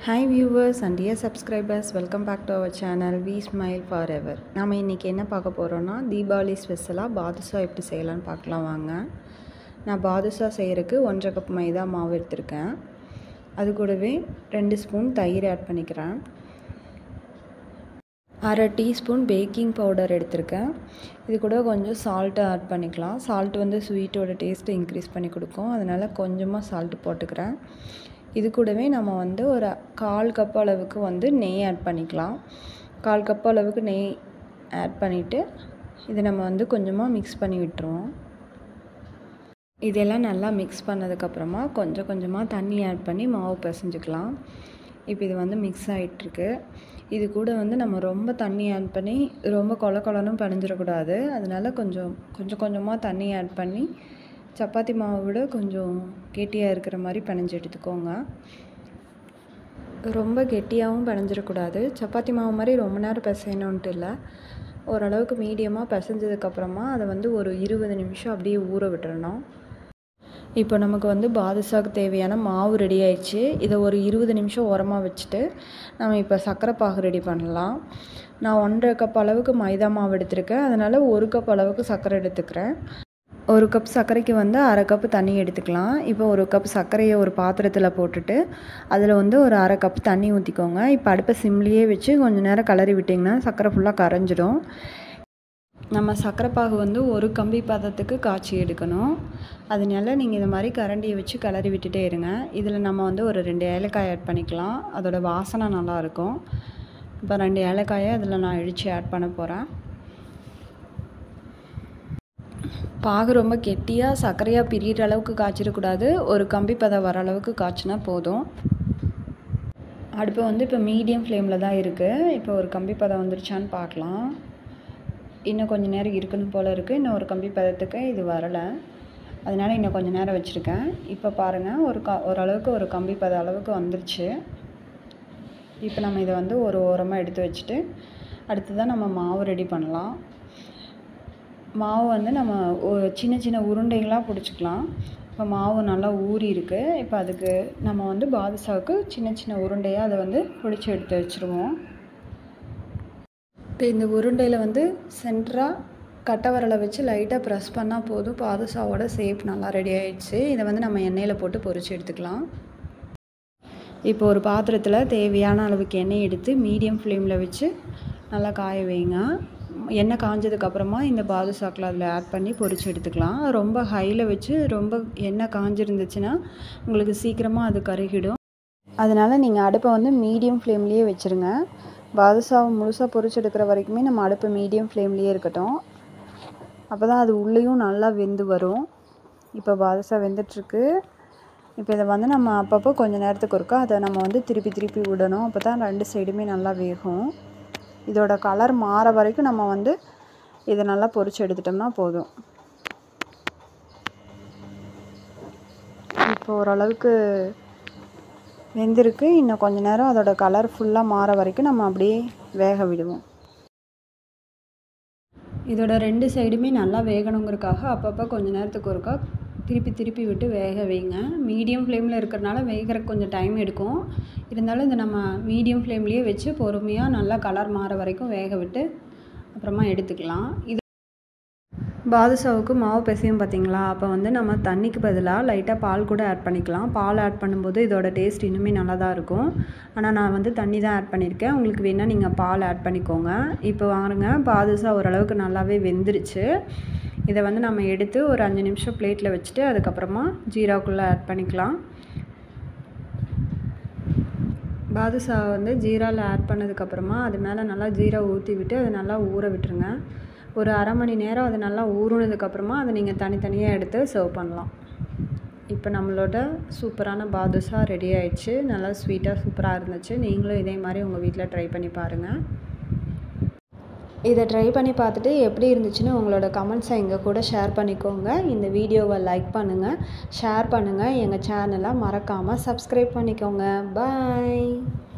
hi viewers and dear subscribers welcome back to our channel we smile forever நாம் இன்றைக்கி என்ன பார்க்க போகிறோன்னா தீபாவளி ஸ்பெஷலாக பாதுஷா எப்படி செய்யலான்னு பார்க்கலாம் வாங்க நான் பாதுஷா செய்கிறதுக்கு ஒன்றரை கப் மைதா மாவு எடுத்திருக்கேன் அது கூடவே ரெண்டு ஸ்பூன் தயிர் ஆட் பண்ணிக்கிறேன் அரை டீஸ்பூன் பேக்கிங் பவுடர் எடுத்திருக்கேன் இது கூட கொஞ்சம் சால்ட்டு ஆட் பண்ணிக்கலாம் சால்ட் வந்து ஸ்வீட்டோட டேஸ்ட்டு இன்க்ரீஸ் பண்ணி கொடுக்கும் அதனால் கொஞ்சமாக சால்ட்டு போட்டுக்கிறேன் இது கூடவே நம்ம வந்து ஒரு கால் கப் அளவுக்கு வந்து நெய் ஆட் பண்ணிக்கலாம் கால் கப் அளவுக்கு நெய் ஆட் பண்ணிவிட்டு இதை நம்ம வந்து கொஞ்சமாக மிக்ஸ் பண்ணி விட்டுருவோம் இதெல்லாம் நல்லா மிக்ஸ் பண்ணதுக்கப்புறமா கொஞ்சம் கொஞ்சமாக தண்ணி ஆட் பண்ணி மாவு பிசைஞ்சுக்கலாம் இப்போ இது வந்து மிக்ஸ் ஆகிட்டுருக்கு இது கூட வந்து நம்ம ரொம்ப தண்ணி ஆட் பண்ணி ரொம்ப கொல கொலனும் பிணைஞ்சிடக்கூடாது அதனால கொஞ்சம் கொஞ்சம் கொஞ்சமாக தண்ணி ஆட் பண்ணி சப்பாத்தி மாவை விட கொஞ்சம் கெட்டியாக இருக்கிற மாதிரி பிணைஞ்சு எடுத்துக்கோங்க ரொம்ப கெட்டியாகவும் பிணைஞ்சிடக்கூடாது சப்பாத்தி மாவு மாதிரி ரொம்ப நேரம் பிசையணுன்ட்டு இல்லை ஓரளவுக்கு மீடியமாக பிசைஞ்சதுக்கப்புறமா அதை வந்து ஒரு இருபது நிமிஷம் அப்படியே ஊற விட்டுறணும் இப்போ நமக்கு வந்து பாதுஷாக்கு தேவையான மாவு ரெடி ஆயிடுச்சு இதை ஒரு இருபது நிமிஷம் உரமாக வச்சுட்டு நம்ம இப்போ சர்க்கரை பாகு ரெடி பண்ணலாம் நான் ஒன்றரை கப் அளவுக்கு மைதா மாவு எடுத்திருக்கேன் அதனால் ஒரு கப் அளவுக்கு சர்க்கரை எடுத்துக்கிறேன் ஒரு கப் சர்க்கரைக்கு வந்து அரை கப்பு தண்ணி எடுத்துக்கலாம் இப்போ ஒரு கப் சர்க்கரையை ஒரு பாத்திரத்தில் போட்டுட்டு அதில் வந்து ஒரு அரை கப் தண்ணி ஊற்றிக்கோங்க இப்போ அடுப்பை சிம்லேயே வச்சு கொஞ்சம் நேரம் கலரி விட்டிங்கன்னா சர்க்கரை ஃபுல்லாக கரைஞ்சிடும் நம்ம சர்க்கரை பாகு வந்து ஒரு கம்பி பதத்துக்கு காய்ச்சி எடுக்கணும் அதனால நீங்கள் இது மாதிரி கரண்டியை வச்சு கிளறி விட்டுட்டே இருங்க இதில் நம்ம வந்து ஒரு ரெண்டு ஏலக்காய் ஆட் பண்ணிக்கலாம் அதோட வாசனை நல்லாயிருக்கும் இப்போ ரெண்டு ஏலக்காயை அதில் நான் இடித்து ஆட் பண்ண போகிறேன் பாகு ரொம்ப கெட்டியாக சர்க்கரையாக பிரிகிற அளவுக்கு காய்ச்சிடக்கூடாது ஒரு கம்பி பதம் வர அளவுக்கு காய்ச்சினா போதும் அடுப்பு வந்து இப்போ மீடியம் ஃப்ளேமில் தான் இருக்குது இப்போ ஒரு கம்பி பதம் வந்துருச்சான்னு பார்க்கலாம் இன்னும் கொஞ்சம் நேரம் இருக்கணும் போல் இருக்குது இன்னும் ஒரு கம்பி பதத்துக்கு இது வரலை அதனால் இன்னும் கொஞ்சம் நேரம் வச்சுருக்கேன் இப்போ பாருங்கள் ஒரு க ஓரளவுக்கு ஒரு கம்பி பத அளவுக்கு வந்துருச்சு இப்போ நம்ம இதை வந்து ஒரு ஓரமாக எடுத்து வச்சுட்டு அடுத்து தான் நம்ம மாவு ரெடி பண்ணலாம் மாவு வந்து நம்ம சின்ன சின்ன உருண்டைகளாக பிடிச்சிக்கலாம் இப்போ மாவு நல்லா ஊறி இருக்குது இப்போ அதுக்கு நம்ம வந்து பாதுஷாவுக்கு சின்ன சின்ன உருண்டையாக அதை வந்து பிடிச்சி எடுத்து வச்சுருவோம் இப்போ இந்த உருண்டையில் வந்து சென்டராக கட்டை வரலை வச்சு லைட்டாக ப்ரெஸ் பண்ணால் போதும் பாதுஷாவோட ஷேப் நல்லா ரெடி ஆயிடுச்சு இதை வந்து நம்ம எண்ணெயில் போட்டு பொரிச்சு எடுத்துக்கலாம் இப்போ ஒரு பாத்திரத்தில் தேவையான அளவுக்கு எண்ணெய் எடுத்து மீடியம் ஃப்ளேமில் வச்சு நல்லா காய வைங்க எண்ணெய் காஞ்சதுக்கப்புறமா இந்த பாதுஷாக்கில் அதில் ஆட் பண்ணி பொரிச்சு எடுத்துக்கலாம் ரொம்ப ஹையில் வச்சு ரொம்ப எண்ணெய் காஞ்சிருந்துச்சுன்னா உங்களுக்கு சீக்கிரமாக அது கருகிடும் அதனால் நீங்கள் அடுப்பை வந்து மீடியம் ஃப்ளேம்லேயே வச்சுருங்க பாதுஷாவை முழுசாக பொரிச்சு எடுக்கிற வரைக்குமே நம்ம அடுப்பு மீடியம் ஃப்ளேம்லேயே இருக்கட்டும் அப்போ தான் அது உள்ளேயும் நல்லா வெந்து வரும் இப்போ பாதுஷா வெந்துட்டுருக்கு இப்போ இதை வந்து நம்ம அப்பப்போ கொஞ்சம் நேரத்துக்கு ஒருக்கா அதை நம்ம வந்து திருப்பி திருப்பி விடணும் அப்போ தான் ரெண்டு சைடுமே நல்லா வேகும் இதோட கலர் மாற வரைக்கும் நம்ம வந்து இதை நல்லா பொரிச்சு எடுத்துட்டோம்னா போதும் இப்போ ஓரளவுக்கு வெந்திருக்கு இன்னும் கொஞ்ச நேரம் அதோட கலர் ஃபுல்லாக மாற வரைக்கும் நம்ம அப்படியே வேக விடுவோம் இதோட ரெண்டு சைடுமே நல்லா வேகணுங்கிறதுக்காக அப்பப்போ கொஞ்ச நேரத்துக்கு ஒருக்கா திருப்பி திருப்பி விட்டு வேக வைங்க மீடியம் ஃப்ளேமில் இருக்கிறனால வேகிறதுக்கு கொஞ்சம் டைம் எடுக்கும் இருந்தாலும் இதை நம்ம மீடியம் ஃப்ளேம்லேயே வச்சு பொறுமையாக நல்லா கலர் மாற வரைக்கும் வேக விட்டு அப்புறமா எடுத்துக்கலாம் இது பாதுஷாவுக்கு மாவு பிசையும் பார்த்தீங்களா அப்போ வந்து நம்ம தண்ணிக்கு பதிலாக லைட்டாக பால் கூட ஆட் பண்ணிக்கலாம் பால் ஆட் பண்ணும்போது இதோட டேஸ்ட் இன்னுமே நல்லா தான் இருக்கும் ஆனால் நான் வந்து தண்ணி தான் ஆட் பண்ணியிருக்கேன் உங்களுக்கு வேணால் நீங்கள் பால் ஆட் பண்ணிக்கோங்க இப்போ வாருங்க பாதுஷா ஓரளவுக்கு நல்லாவே வெந்துருச்சு இதை வந்து நம்ம எடுத்து ஒரு அஞ்சு நிமிஷம் பிளேட்டில் வச்சுட்டு அதுக்கப்புறமா ஜீராக்குள்ளே ஆட் பண்ணிக்கலாம் பாதுஷா வந்து ஜீராவில் ஆட் பண்ணதுக்கப்புறமா அது மேலே நல்லா ஜீரா ஊற்றி விட்டு அதை நல்லா ஊற விட்டுருங்க ஒரு அரை மணி நேரம் அது நல்லா ஊறுனதுக்கப்புறமா அதை நீங்கள் தனித்தனியாக எடுத்து சர்வ் பண்ணலாம் இப்போ நம்மளோட சூப்பரான பாதுஷா ரெடி ஆயிடுச்சு நல்லா ஸ்வீட்டாக சூப்பராக இருந்துச்சு நீங்களும் இதே மாதிரி உங்கள் வீட்டில் ட்ரை பண்ணி பாருங்கள் இதை ட்ரை பண்ணி பார்த்துட்டு எப்படி இருந்துச்சுன்னு உங்களோட கமெண்ட்ஸை எங்கள் கூட ஷேர் பண்ணிக்கோங்க இந்த வீடியோவை லைக் பண்ணுங்கள் ஷேர் பண்ணுங்கள் எங்கள் சேனலை மறக்காமல் சப்ஸ்கிரைப் பண்ணிக்கோங்க பாய்